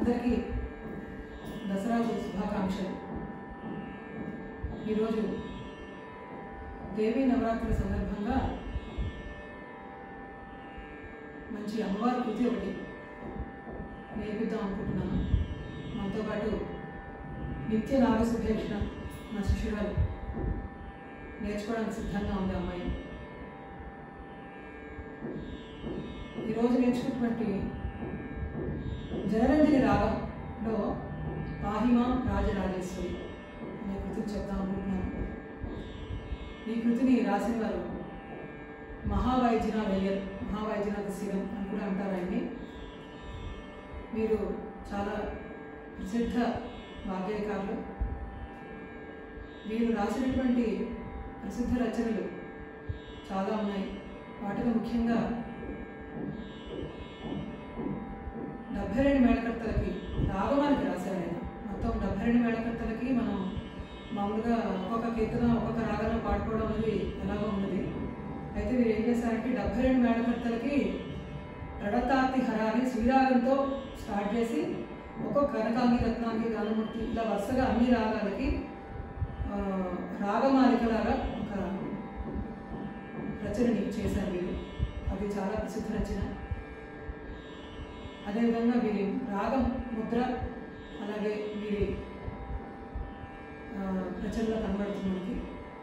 అందరికీ దసరా శుభాకాంక్షలు ఈరోజు దేవీ నవరాత్రుల సందర్భంగా మంచి అమ్మవారి కృతి ఒకటి నేర్పిద్దాం అనుకుంటున్నాను మనతో పాటు నిత్య నాగసుభేక్షణ నా శిష్యురాలు నేర్చుకోవడానికి సిద్ధంగా ఉంది అమ్మాయి ఈరోజు నేర్చుకున్నటువంటి జనరంజని రాగంలో పాహిమా రాజరాజేశ్వరి అనే కృతిని చెప్దాం అనుకుంటున్నాను ఈ కృతిని రాసిన వారు మహావైద్యనాథ్ అయ్యర్ మహావైద్యనాథ శివం అని కూడా అంటారు ఆయన్ని మీరు చాలా ప్రసిద్ధ వాగ్గేయకారులు వీరు రాసినటువంటి ప్రసిద్ధ రచనలు చాలా ఉన్నాయి వాటిలో ముఖ్యంగా డెబ్బై రెండు మేళకర్తలకి రాగమానికి రాశారు ఆయన మొత్తం డెబ్బై రెండు మేళకర్తలకి మనం మామూలుగా ఒక్కొక్క కీర్తన ఒక్కొక్క రాగంలో పాడుకోవడం అనేది ఎలాగో ఉన్నది అయితే వీరు ఏం చేశారంటే డెబ్బై రెండు మేళకర్తలకి రడతాతి హరాని శ్రీరాగంతో స్టార్ట్ చేసి ఒక్కొక్క కనకాంగి రత్నాంగి గానమూర్తి ఇలా వరుసగా అన్ని రాగాలకి ఆ, రాగమాలికలాగా ఒక రచనని చేశారు వీరు అది చాలా ప్రసిద్ధ రచన అదేవిధంగా వీరి రాగం ముద్ర అలాగే వీరి ఆ, రచనలో కనబడుతుంది మనకి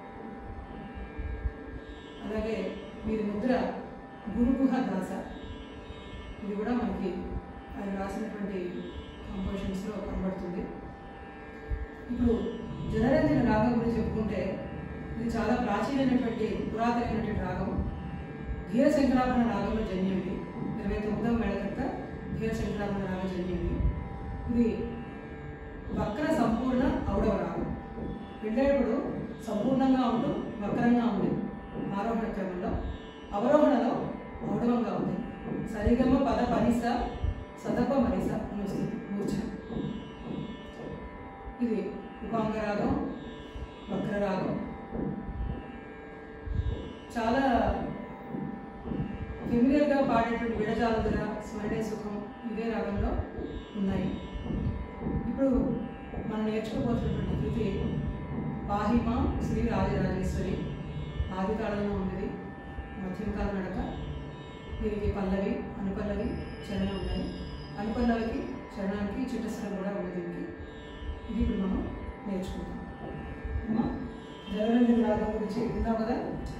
అలాగే వీరి ముద్ర గురుగుహ దాస ఇది కూడా మనకి ఆయన రాసినటువంటి కంపోజిషన్స్లో కనబడుతుంది ఇప్పుడు జనరంజన రాగం గురించి చెప్పుకుంటే ఇది చాలా ప్రాచీనమైనటువంటి పురాతనమైనటువంటి రాగం ధీర శంకరాభరణ రాగంలో జన్యుంది ఇరవై తొమ్మిదవ మేళకర్త ధీర శంకరాభరణ రాగం జన్యుంది ఇది వక్ర సంపూర్ణ ఔడవ రాగం వెళ్ళేటప్పుడు సంపూర్ణంగా ఉంటూ వక్రంగా ఉంది ఆరోహణ క్రమంలో అవరోహణలో ఔడవంగా ఉంది సరిగమ పద పనిస సదప మనిస అని వస్తుంది మూర్ఛ ఇది ఉపాంగ రాగం వక్ర రాగం చాలా ఫెమిలియర్గా పాడేటువంటి విడజాలదుర స్మరణే సుఖం ఇదే రాగంలో ఉన్నాయి ఇప్పుడు మనం నేర్చుకోబోతున్నటువంటి కృతి పాహిమ శ్రీ రాజరాజేశ్వరి ఆది కాలంలో ఉన్నది మధ్యకాల నడక దీనికి పల్లవి అనుపల్లవి చరణం ఉన్నాయి అనుపల్లవికి చరణానికి చిట్టస్వరం కూడా ఉంది దీనికి ఇది ఇప్పుడు మనం నేర్చుకుంటాం అమ్మా జగరంజన్ రాగం గురించి విన్నాం కదా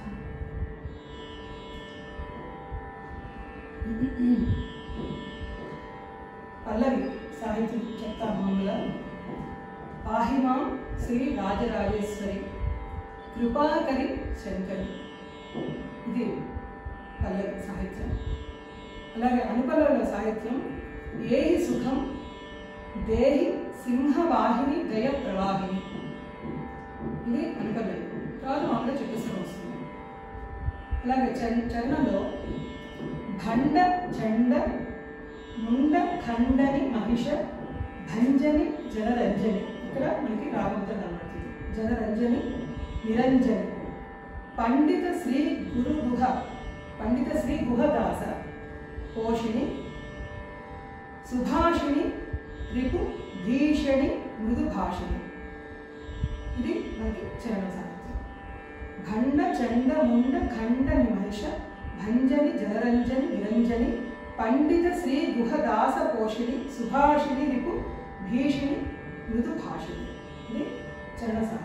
పల్లవి సాహిత్యం చెప్తాను మామూలుగా పాహిమాం శ్రీ రాజరాజేశ్వరి కృపాకరి శంకరి ఇది పల్లవి సాహిత్యం అలాగే అనుపల్లవిలో సాహిత్యం ఏహి సుఖం దేహి సింహవాహిని దయ ప్రవాహిని ఇది అనుపల్లవి తర్వాత మామూలుగా చికిత్స వస్తుంది అలాగే చరణ్ చరణంలో భండ చండ ముండ ఖండని మహిష భంజని జనరంజని ఇక్కడ మనకి రాగంతో కనబడుతుంది జనరంజని నిరంజని పండిత శ్రీ గురు గుహ పండిత శ్రీ గుహదాస పోషిణి సుభాషిణి రిపు భీషణి మృదు భాషిణి ఇది మనకి చరణ సాహిత్యం ఖండ చండ ముండ ఖండ నిమహిష భంజని జనరంజని నిరంజని పండిత శ్రీ గుహదాస పోషిణి సుభాషిణి రిపు భీషిణి మృదు భాషిణి ఇది చరణ సాహిత్యం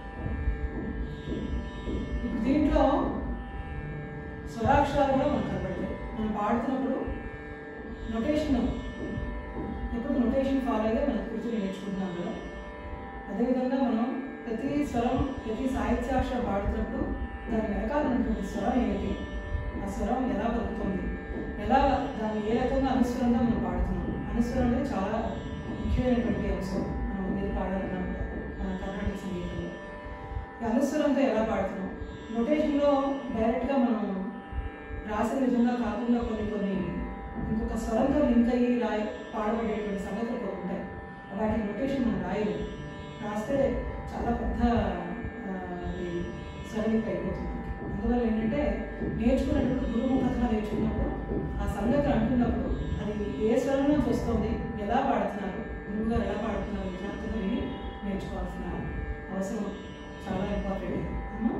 ఇప్పుడు దీంట్లో స్వరాక్షరాలు కూడా మనకు కనబడతాయి మనం పాడుతున్నప్పుడు నొటేషన్ ఎప్పుడు నొటేషన్ ఫాలో అయితే మనం కూర్చొని నేర్చుకుంటున్నాం కదా అదేవిధంగా మనం ప్రతి స్వరం ప్రతి సాహిత్యాక్షరం పాడుతున్నప్పుడు దాని వెనకాల ఉన్నటువంటి స్వరం ఏంటి ఆ స్వరం ఎలా పలుకుతుంది ఎలా దాన్ని ఏ రకంగా అనుస్వరంగా మనం పాడుతున్నాం అనుస్వరం అనేది చాలా ముఖ్యమైనటువంటి అంశం మనం మీరు పాడాలన్నా కూడా మన కర్ణాటక సంగీతంలో ఈ అనుస్వరంతో ఎలా పాడుతున్నాం నొటేషన్లో డైరెక్ట్గా మనం రాసిన విధంగా కాకుండా కొన్ని కొన్ని ఇంకొక స్వరంతో లింక్ అయ్యి రాయి పాడబడేటువంటి సంగతులు కొన్ని ఉంటాయి వాటి నొటేషన్ మనం రాయలేదు రాస్తే చాలా పెద్ద ఆ, అది స్వరం అయిపోతుంది అందువల్ల ఏంటంటే నేర్చుకునేటప్పుడు గురుముఖతగా నేర్చుకున్నప్పుడు ఆ సంగతి అంటున్నప్పుడు అది ఏ స్వరం నుంచి వస్తుంది ఎలా ఎలా పాడుతున్నారు గురువు గారు ఎలా పాడుతున్నారు విద్యార్థులు విని నేర్చుకోవాల్సిన అవసరం చాలా ఇంపార్టెంట్ అమ్మా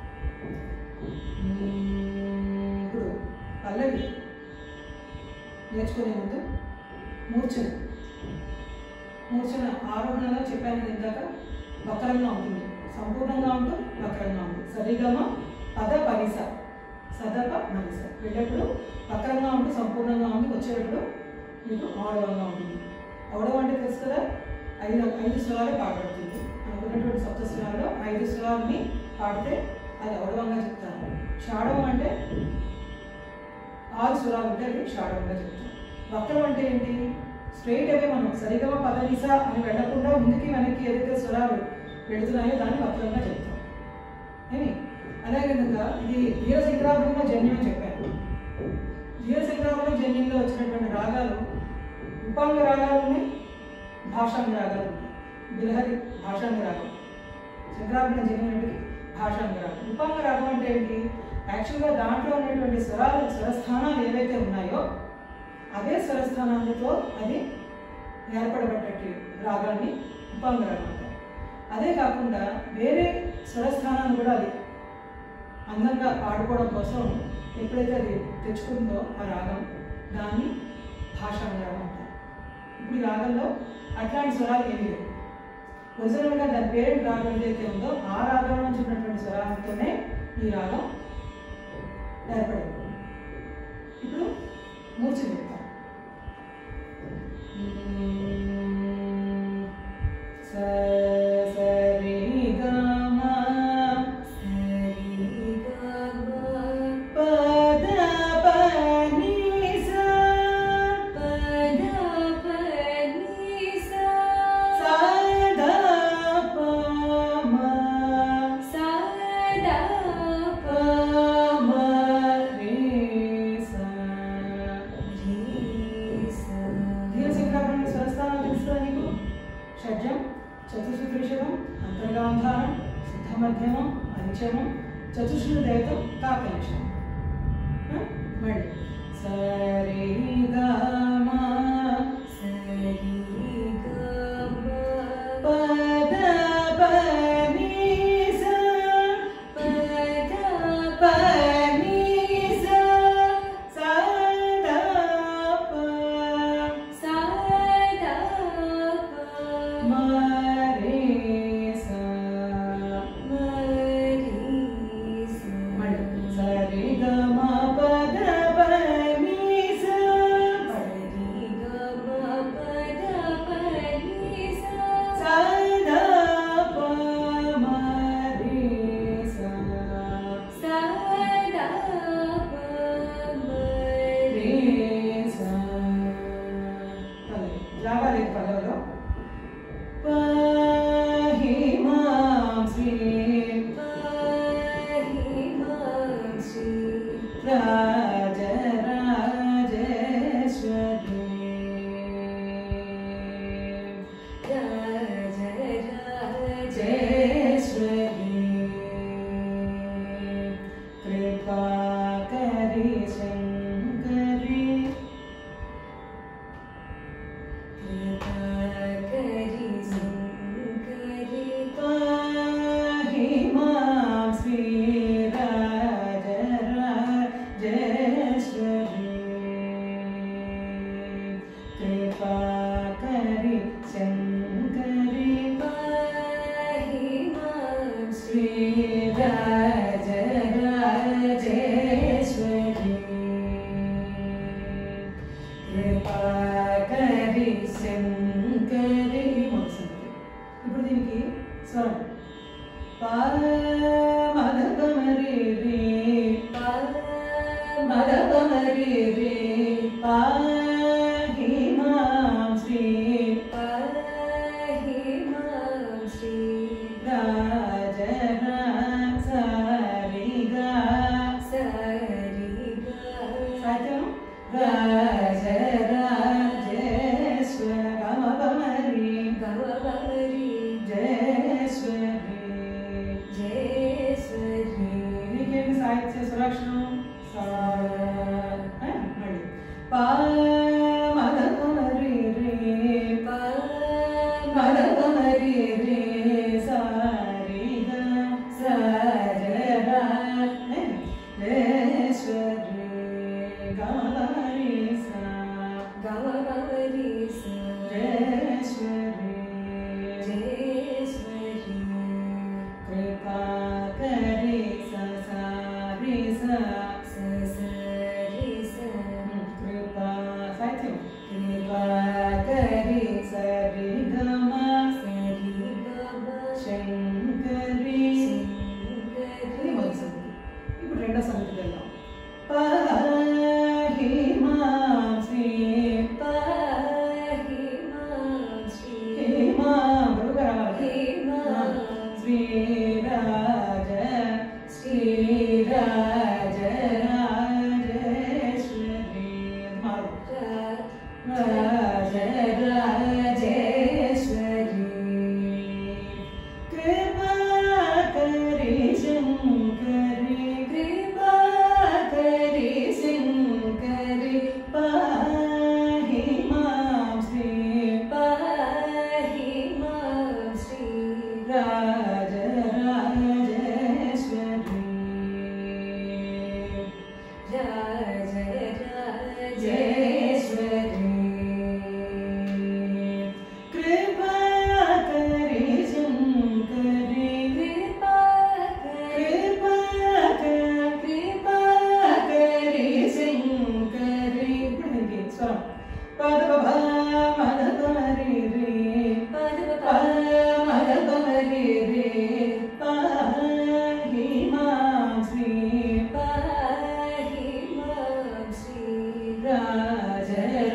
మ్మ్, ఇప్పుడు పల్లవి నేర్చుకునే ముందు మూర్ఛన మూర్ఛన ఆరోహణలో చెప్పాను నేను ఇందాక వక్రంగా ఉంటుంది సంపూర్ణంగా ఉంటూ వక్రంగా ఉంటుంది సరిగమ పద పరిస సదప మనిస వెళ్ళేప్పుడు వక్రంగా ఉంటూ సంపూర్ణంగా ఉండి వచ్చేటప్పుడు మీకు ఔడవంగా ఉంటుంది ఔడవం అంటే తెలుసు కదా ఐదు ఐదు స్వరాలు పాడబడుతుంది మనకున్నటువంటి సప్త స్వరాల్లో ఐదు స్వరాలని పాడితే అది ఔడవంగా చెప్తాను షాడవం అంటే ఆరు స్వరాలు ఉంటే అవి షాడవంగా చెప్తాను వక్రం అంటే ఏంటి స్ట్రైట్ అవే మనం సరిగమ పదనిస అని వెళ్లకుండా ముందుకి వెనక్కి ఏదైతే స్వరాలు వెళుతున్నాయో దాన్ని వక్రంగా చెప్తాం ఏమి అలాగే కనుక ఇది వీరశంకరాభరణ జన్యం అని చెప్పాను వీరశంకరాభరణ జన్యంలో వచ్చినటువంటి రాగాలు ఉపాంగ రాగాలు ఉన్నాయి భాషాంగ రాగాలు ఉన్నాయి బిలహరి భాషాంగ రాగం శంకరాభరణ జన్యం భాషాంగ రాగం ఉపాంగ రాగం అంటే ఏంటి యాక్చువల్గా దాంట్లో ఉన్నటువంటి స్వరాలు స్వరస్థానాలు ఏవైతే ఉన్నాయో అదే స్వరస్థానాలతో అది ఏర్పడబడ్డట్టు రాగాన్ని ఉపాంగ రాగం అంటారు అదే కాకుండా వేరే స్వరస్థానాలు కూడా అది అందంగా పాడుకోవడం కోసం ఎప్పుడైతే అది తెచ్చుకుందో ఆ రాగం దాన్ని భాషాంగ రాగం అంటారు ఇప్పుడు ఈ రాగంలో అట్లాంటి స్వరాలు ఏమీ లేవు ఒరిజినల్గా దాని పేరెంట్ రాగం ఏదైతే ఉందో ఆ రాగం నుంచి ఉన్నటువంటి స్వరాలతోనే ఈ రాగం ఏర్పడింది ఇప్పుడు మూర్ఛ చెప్తాం స సరి గమ పద పని స సద ప మ ప మ రే స ధీరశంకరాభరణ స్వరస్థానాలు తెలుస్తుందా నీకు షడ్జం చతుశ్రుతృషభం అంతర్గాంధారం సిద్ధమధ్యమం పంచమం చతుశ్రుత దైతం కాకలక్షణం మళ్ళీ సరే గమ పద పని స పని స సద ప మ రే స మళ్ళీ సరి గమ పద పని స సద ప మ రే స రే స పల్లవి రావాలి పల్లవిలో పాహి మాం శ్రీ రాజ రాజేశ్వరి జయేశ్వరి కృపా కరి శంకరి పాహి మాం శ్రీ రాజ రాజేశ్వరి కృపా కరి శంకరి శ్రీ రాజ రాజేశ్వరి కృపా కరి శంకరి कृपा करे सा सा रे सा कृपा साहित्यं कृपा करे सा रे ग म శంకరి ఇది మొదటి సంగతి ఇప్పుడు రెండో సంగతికి వెళ్దాం పాహి మాం శ్రీ హేమా బరువుగా రావాలి శ్రీరాజ శ్రీరాజ రాజేశ్వరి అది మారు రాజ రాజేశ్వరి కృపా కరి శంకరి కృపా కరి శంకరి పాహి మాం శ్రీ రాజ రాజేశ్వరి కృపా కరి శంకరి కృపా కృపా కరి శంకరి ఇప్పుడు దీనికి స్వరం పద మద మరి రే మద మరి రే పాహి మాం శ్రీ రాజ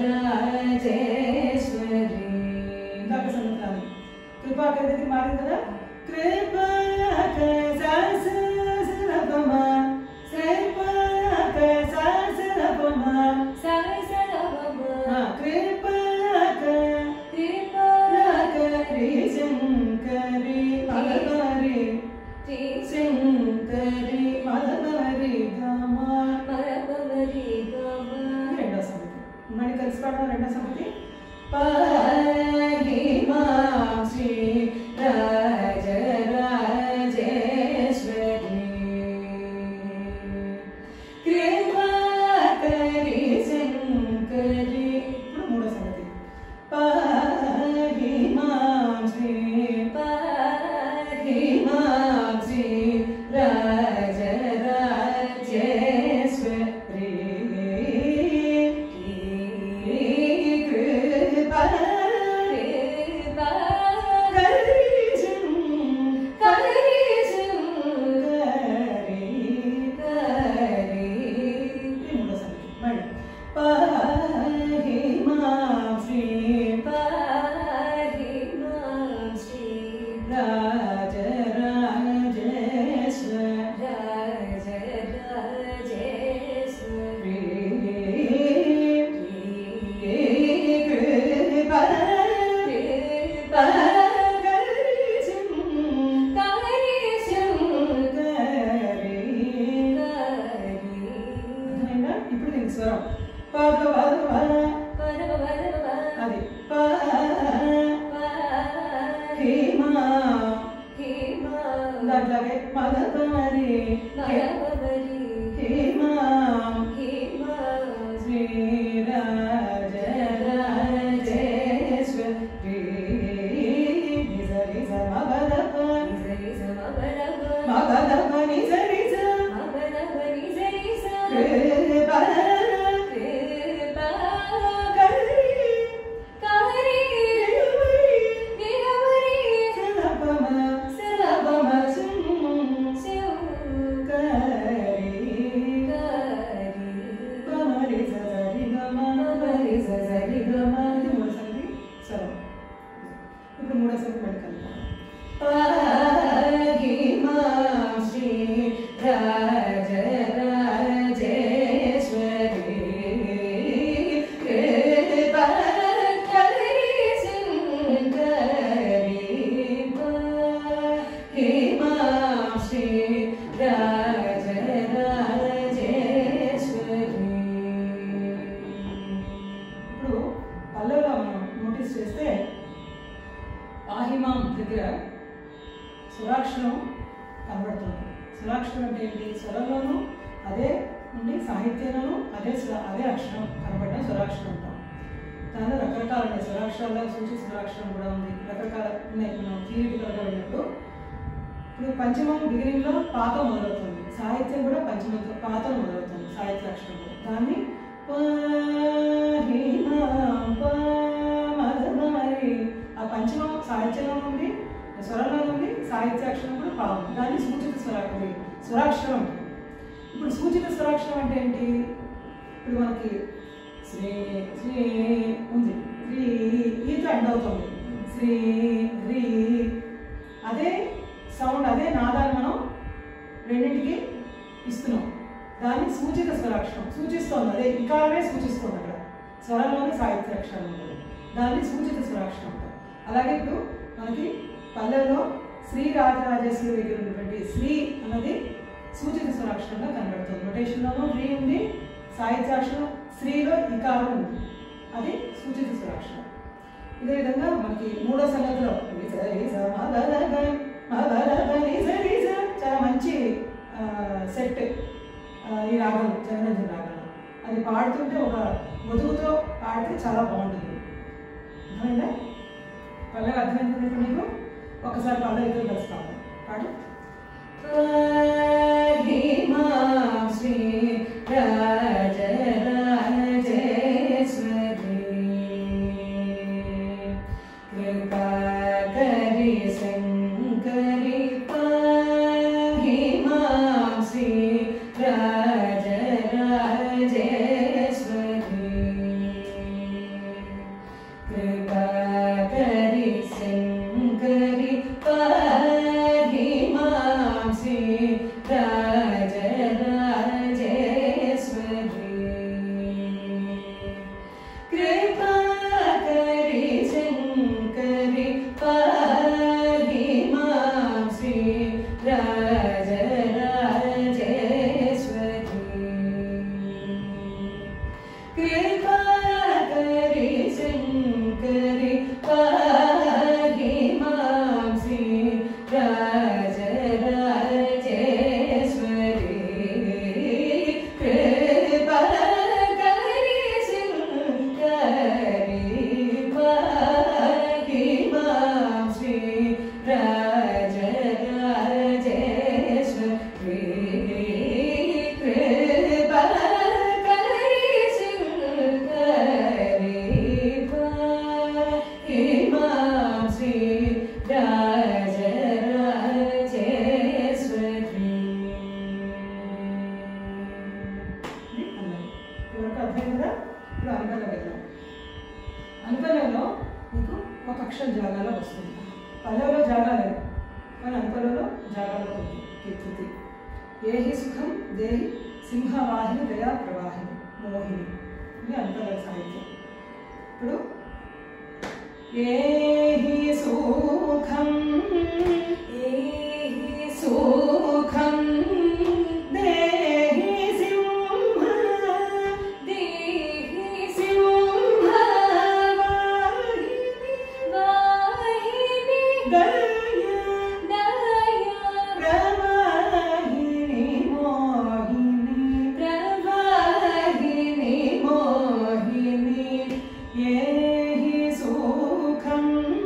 రాజేశ్వరి ఇందాక సంగతి కృపాకర్ దగ్గర మారింది కదా కృపాక సరపమ కృపాక సరపమ కృపాక కరి శంకరి మదరి శంకరి మదరి గమ రెండో సంగతి మళ్ళీ కలిసి పాడడం రెండో సంగతి పాహి మాం శ్రీ రాజ రాజేశ్వరి కృపా కరి శంకరి ఇప్పుడు మూడో సంగతి పాహి మాం శ్రీ పాహి మాం శ్రీ రాజ రాజేశ్వరి కృపా కరి శంకరి మూడో సంగతి మళ్ళీ పాహి మాం శ్రీ రాజ రాజేశ్వరి కృపా ఇప్పుడు దీనికి స్వరం పద పద పద అది హేమా దాంట్లాగే మద మరి హేమా శ్రీరాజ రాజేశ్వరి నిజరి సమబదప మబదప నిజరి స కృప కరి సరపమ సరపమ కరి పమరి సరి గమ పమరి సరి గమ ఇది మూడో సంగతి స్వరం ఇప్పుడు మూడో సంగతి మళ్ళీ కలుపుతాం పాహి మాం శ్రీ రాజ రాజేశ్వరి కృపా కరి శంకరి పాహి మాం శ్రీ రాజ రాజేశ్వరి ఇప్పుడు పల్లెలో మనం నోటీస్ చేస్తే పాహిమాం దగ్గర స్వరాక్షరం కనబడుతుంది స్వరాక్షరం అంటే ఏంటి స్వరంలోనూ అదే ఉండి సాహిత్యంలోనూ అదే స్వ అదే అక్షరం కనబడడం స్వరాక్షరం అంటాం దానిలో రకరకాల ఉన్నాయి స్వరాక్షరాల్లో సూచి స్వరాక్షరం కూడా ఉంది రకరకాల ఉన్నాయి మనం థియరిటికల్గా వెళ్ళినప్పుడు ఇప్పుడు పంచమం బిగినింగ్లో పాత మొదలవుతుంది సాహిత్యం కూడా పంచమంతో పాత మొదలవుతుంది సాహిత్య అక్షరంలో దాన్ని పాహిమాం పామదమరి. ఆ పంచమం సాహిత్యంలో ఉంది స్వరంలో ఉంది సాహిత్య అక్షరం కూడా పావం దాన్ని సూచిత స్వరాక్షరం స్వరాక్షరం అంటారు ఇప్పుడు సూచిత స్వరాక్షరం అంటే ఏంటి ఇప్పుడు మనకి శ్రీ శ్రీ ఉంది శ్రీ ఈతో ఎండ్ అవుతుంది శ్రీ రీ అదే సౌండ్ అదే నాదాన్ని మనం రెండింటికి ఇస్తున్నాం దాన్ని సూచిత స్వరాక్షరం సూచిస్తోంది అదే ఇకారమే సూచిస్తుంది అక్కడ స్వరంలోని సాహిత్య అక్షరం ఉంటుంది దాన్ని సూచిత స్వరాక్షరం అంటారు అలాగే ఇప్పుడు మనకి పల్లెల్లో శ్రీ రాజరాజేశ్వరి దగ్గర ఉన్నటువంటి శ్రీ అన్నది సూచిత స్వరాక్షరంగా కనబడుతుంది నొటేషన్లోనూ రీ ఉంది సాహిత్యాక్షరం శ్రీలో ఇకారం ఉంది అది సూచిత స్వరాక్షరం ఇదే విధంగా మనకి మూడో సంగతిలో రిజ, రిజ, మద, రగ, మద, రగ, రిజ, రిజ. చాలా మంచి ఆ, సెట్ ఆ, ఈ రాగం జగనంజన్ రాగం అది పాడుతుంటే ఒక వధువుతో పాడితే చాలా బాగుంటుంది అర్థమైందా పల్లవి అర్థమైంది ఇప్పుడు నీకు ఒకసారి పల్లవి ఇద్దరు కలిసి పాడు పాడు महिमा श्री राजराजेश्वरी कृपा करि शङ्करि महिमा श्री राजराजेश्वरी कृपा करि शङ्करि पाहि मां श्री राजराजेश्वरी कृपा करि शङ्करि पाहि मां श्री राजराजेश्वरी कृपा करि शङ्करि पाहि मां श्री राजराजेश्वरी कृपा करि शङ्करि पाहि मां श्री राजराजेश्वरी कृपा करि शङ्करि पाहि मां श्री राजराजेश्वरी ఇది అన్నది ఇవరకు అర్థమైంది కదా ఇప్పుడు అనుకరణ వెళ్దాం అనుకరణలో మీకు ఒక అక్షరం జాగాలో వస్తుంది పల్లెలో జాగా లేదు కానీ అనుకరణలో జాగాలో ఉంది కీర్తి ఏహి సుఖం దేహి సింహవాహిని దయా ప్రవాహిని మోహిని ఇది అనుకరణ సాహిత్యం ఇప్పుడు ఏహి సుఖం एहि सुखं దేహి సింహ देहि సింహవాహిని वाहिनि దయా दया ప్రవాహిని మోహిని प्रवाहिनि మోహిని ఏహి సుఖం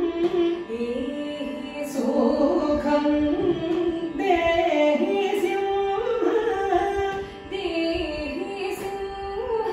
एहि సుఖం దేహి సింహ देहि सिंह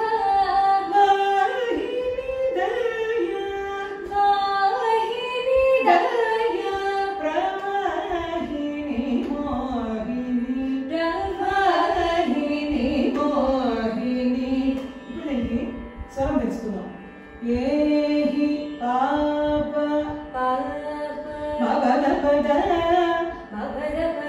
వాహిని దయా वाहिनि दया ప్రవాహిని మోహిని प्रवाहिनि మోహిని ఇప్పుడు ఏంటి స్వరం తెలుసుకుందాం ఏహి పాప पाप మగద పద मगरपद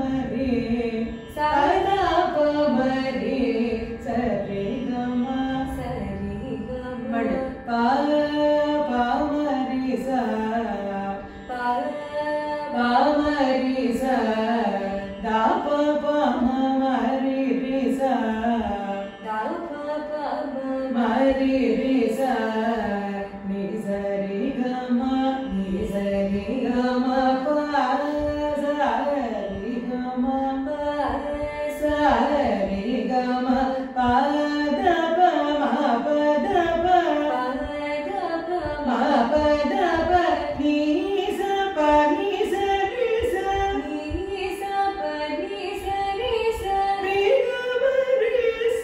మరి సదా పమరి సరి గమ మడి పా పామరి సా పామరి సా దాప పమరి రి సా మరి రి సా ని సరి గమ ని సరి గమ పా సరి గమ సరి గమ పద ప మ పద ప మ పద ప ని స ప ని స రి స రి గమ రి స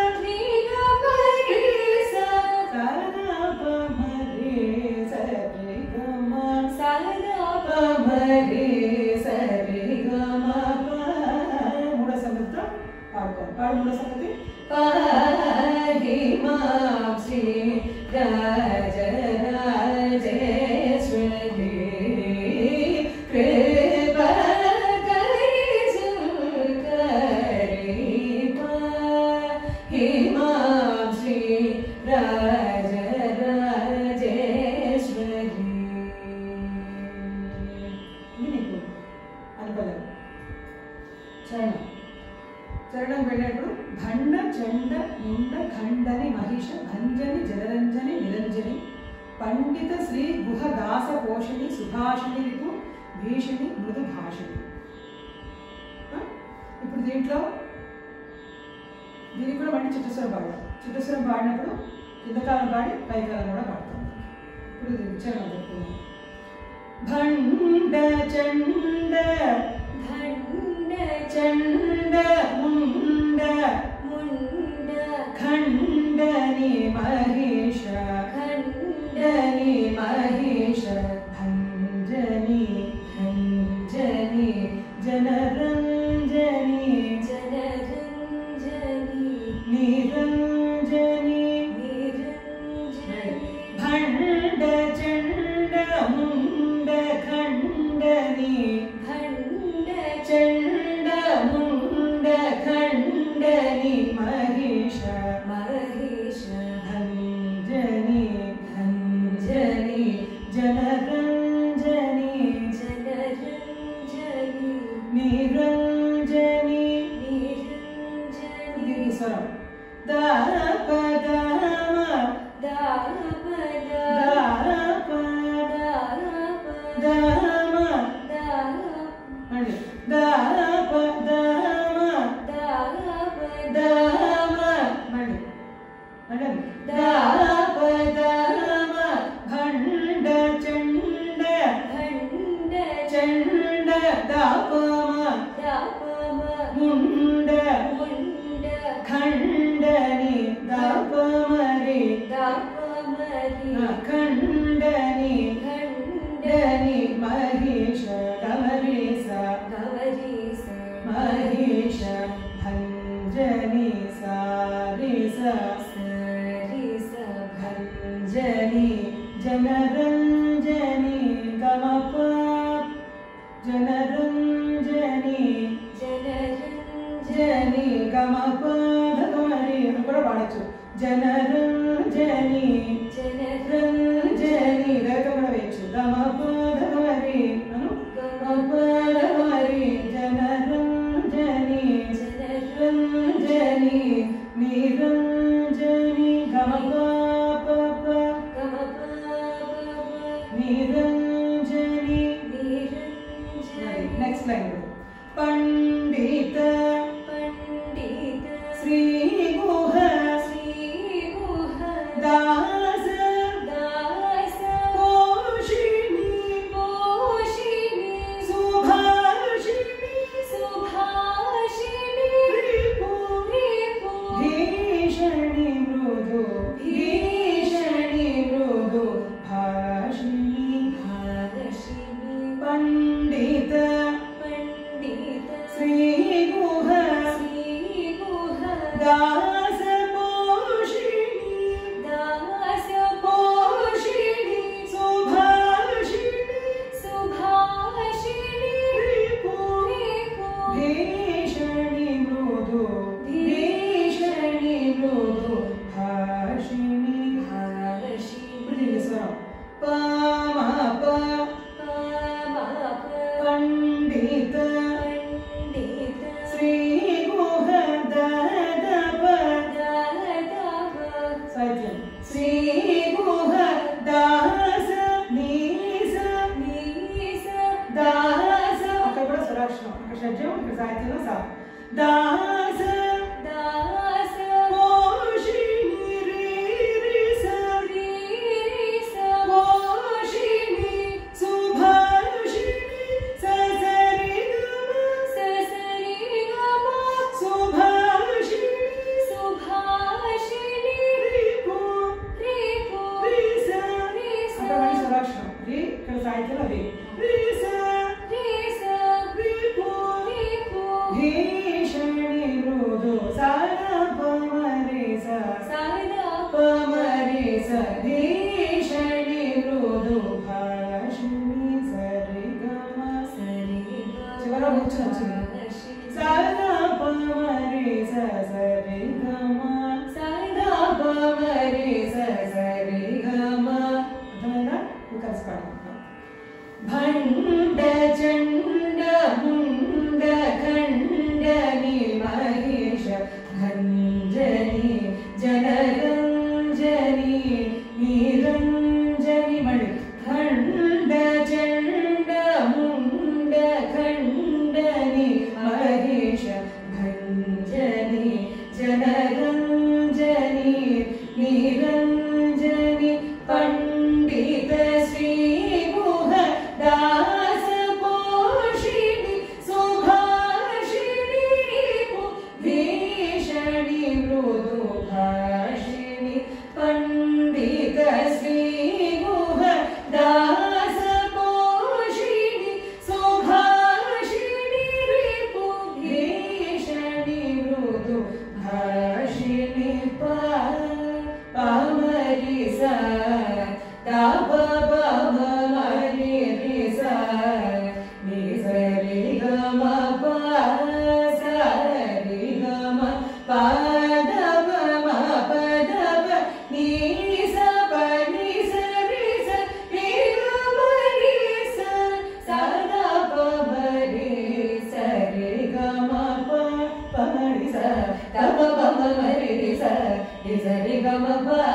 సదా ప మ రి సరి గమ ప మ రి సరి గమ ప మూడో సంగతితో పాడుకోవాలి పాడు మూడో సంగతి పాడి మాం శ్రీ రాజ రాజేశ్వరి కృప పాహి మాం శ్రీ రాజ రాజేశ్వరి ఇది నీకు అనుపదం చరణం చరణం వెళ్ళినప్పుడు భండ చండ ముండ ఖండని మహిష భంజని జలరంజని నిరంజని పండిత శ్రీ గుహ దాస పోషణి సుభాషిణి రిపు భీషణి మృదు భాషణి ఆ? ఇప్పుడు దీంట్లో దీనికి కూడా మళ్ళీ చిట్టస్వరం పాడాలి చిట్టస్వరం పాడినప్పుడు కిందకాలం పాడి పైకాలం కూడా పాడతాం ఇప్పుడు ఇది చరణం చెప్పుకుందాం భండ చండ చండ ముండ ఖండని మహిష ఖండని మహిష భంజని భంజని జనరంజని నిరంజని భండ చండ ముండ ఖండని చండ ముండ ఖండని మహిష భంజని భంజని జనరంజని నిరంజని ఇది స్వరం దాప దామ దాప దామ మళ్ళీ దాప దామ దామ మళ్ళీ మళ్ళీ దాప దామ భండ చండ చండ దాపమ ముండ ఖండని దాపమరి ఖండని ఖండని మహిష గమరిస మహిష భంజని సారిస భంజని జనరంజని గమప జనరంజని జని గమప ధగమరి అని కూడా పాడచ్చు జనరంజని రంజని దగ కూడా వేయచ్చు గమప ధగమరి అను గమప ధగమరి జనరంజని రంజని నిరంజని గమప పప నిరంజని నెక్స్ట్ లైన్ పండిత శ్రీ గుహ దాస పోషిణి సుభాషిణి రిపు భీషణి మృదు భీషణి మృదు భాషిణి పండిత శ్రీ గుహ ఇక్కడ షడ్జం ఇక్కడ సాహిత్యంలో సా దాస దాస మోషిని రే రే సా రీస మోషిని సుభాషిని ససరి గమ ససరి గమ సుభాషిని సుభాషిణి రిపు రిపు రిస రిస అక్కడ మళ్ళీ స్వరాక్షరం రి ఇక్కడ సాహిత్యంలో రి రిస రిస రిపు రిపు భీషణి మృదు సారా పమరే సా సదా పమరే స భీషణి మృదు భాషిణి సరి గమ సరి చివర కూర్చొని వచ్చింది సారా పమరే స సరి గమ సదా పమరే స సరి గమ అర్థమైందా నువ్వు కలిసి పాడుకుంటాం భండ చండ ముండ ఖండ మహేష భంజని జనరంజని నిరంజని మళ్ళీ ఖండ చండ ముండ ఖండని మహేష భంజని జనరంజని నిరంజని పండిత శ్రీ గుహ దాస పోషిణి సుభాషిణి రిపు భీషణి మృదు భాషిణి పండిత శ్రీ గుహ దాస పోషిణి సుభాషిణి రిపు భీషణి మృదు భాషిణి పా పామరి సా తాప పమ మరి రి సా ని సరి గమ ప సరి గమ పద పమ పద ప ని స ప ని స రి స రి గమ రి స సదా ప మరి సరి గమ ప ప రి స తప పమ మరి రి స రి సరి గమ ప